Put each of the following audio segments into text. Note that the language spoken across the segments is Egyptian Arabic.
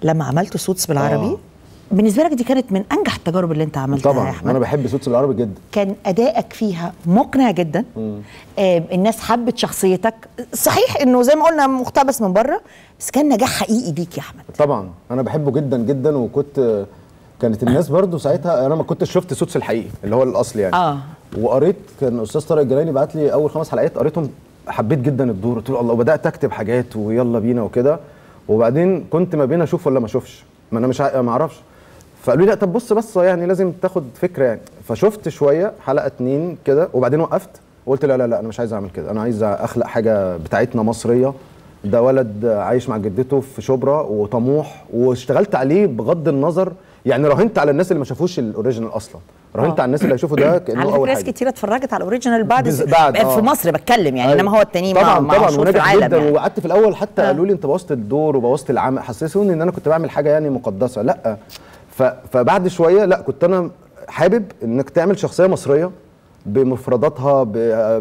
لما عملت صوتس بالعربي آه. بالنسبه لك دي كانت من انجح التجارب اللي انت عملتها يا طبعا احمد انا بحب صوت بالعربي جدا كان ادائك فيها مقنع جدا آه الناس حبت شخصيتك صحيح انه زي ما قلنا مقتبس من بره بس كان نجاح حقيقي ليك يا احمد طبعا انا بحبه جدا جدا وكنت كانت الناس برضو ساعتها انا ما كنتش شفت صوتس الحقيقي اللي هو الاصلي يعني اه وقريت كان استاذ طارق الجيلاني بعت لي اول خمس حلقات قريتهم حبيت جدا الدور قلت له الله وبدات اكتب حاجات ويلا بينا وكده وبعدين كنت ما بين اشوف ولا ما اشوفش ما انا مش ع- ما اعرفش فقالوا لي لا طب بص بس يعني لازم تاخد فكره يعني فشفت شويه حلقه اتنين كده وبعدين وقفت وقلت لا لا لا انا مش عايز اعمل كده انا عايز اخلق حاجه بتاعتنا مصريه ده ولد عايش مع جدته في شبرا وطموح واشتغلت عليه بغض النظر يعني راهنت على الناس اللي ما شافوش الاوريجينال اصلا راهنت آه. على الناس اللي هيشوفوا ده كانه على فكره اول ناس حاجه كتيره اتفرجت على الاوريجينال بعد, بز- بعد، في آه. مصر بتكلم يعني أيوة. انما هو التاني طبعا مع طبعا مشهور في ونجح العالم جدا يعني. وقعدت في الاول حتى آه. قالوا لي انت بوظت الدور وبوظت العمل حسسوني ان انا كنت بعمل حاجه يعني مقدسه لا ف... فبعد شويه لا كنت انا حابب انك تعمل شخصيه مصريه بمفرداتها ب...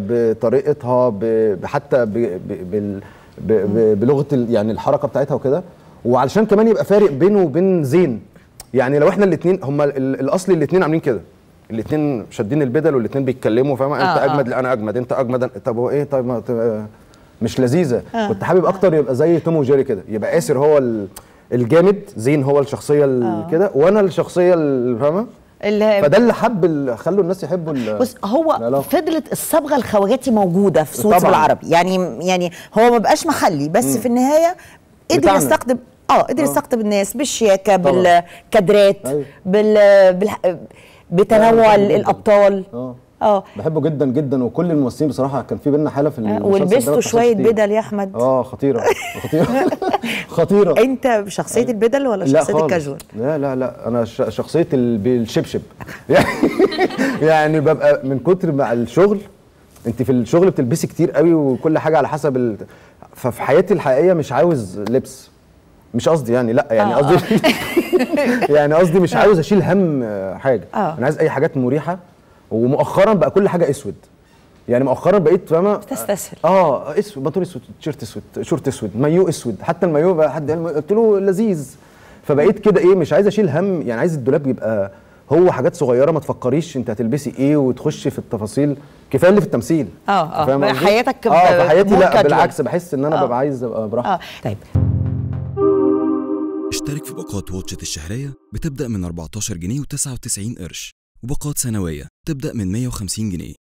بطريقتها ب... حتى ب... ب... بال... ب... ب... بلغه ال... يعني الحركه بتاعتها وكده وعلشان كمان يبقى فارق بينه وبين زين يعني لو احنا الاثنين هما ال- الاصل الاثنين عاملين كده الاثنين شادين البدل والاثنين بيتكلموا فاهم انت آه، آه. اجمد لا انا اجمد انت اجمد أنا- طب هو ايه طيب ما ت- مش لذيذه آه. كنت حابب اكتر يبقى زي توم وجيري كده يبقى اسر هو ال- الجامد زين هو الشخصيه ال- كده وانا الشخصيه اللي فاهمه اللي فده اللي حب ال- خلوا الناس يحبوا ال- بص هو العلاقة. فضلت الصبغه الخواجاتي موجوده في صوت طبعاً. بالعربي يعني يعني هو ما بقاش محلي بس في النهايه قدر بتاعنا. يستقطب اه قدر آه. يستقطب الناس بالشياكه طبعاً. بالكادرات أيوة. بال, بال... بتنوع لا، بحبه جداً. الابطال اه اه بحبه جدا جدا وكل الممثلين بصراحه كان في بينا حاله في المسلسل ده ما ولبستوا بتحصلش شويه كتير. بدل يا احمد اه خطيره خطيره خطيره انت بشخصيه البدل ولا لا شخصيه خالص. الكاجوال لا لا لا انا ش- شخصيه ال- بالشبشب يعني يعني ببقى من كتر مع الشغل انت في الشغل بتلبسي كتير قوي وكل حاجه على حسب ال... ففي حياتي الحقيقيه مش عاوز لبس مش قصدي يعني لا يعني آه، قصدي يعني قصدي مش عاوز اشيل هم آه، حاجه آه. انا عايز اي حاجات مريحه ومؤخرا بقى كل حاجه اسود يعني مؤخرا بقيت فاهمه بتستسهل. اه اسود بنطلون اسود تيشيرت اسود شورت اسود مايو اسود حتى المايو بقى حد قال قلت له لذيذ فبقيت كده ايه مش عايز اشيل هم يعني عايز الدولاب يبقى هو حاجات صغيره ما تفكريش انت هتلبسي ايه وتخشي في التفاصيل كفايه اللي في التمثيل آه، آه. فاهم قصدي؟ حياتك اه في حياتي more لا casual. بالعكس بحس ان انا آه. ببقى عايز ابقى براحتي اه طيب اشترك في باقات واتشت الشهرية بتبدأ من 14 جنيه و99 قرش وباقات سنوية تبدأ من 150 جنيه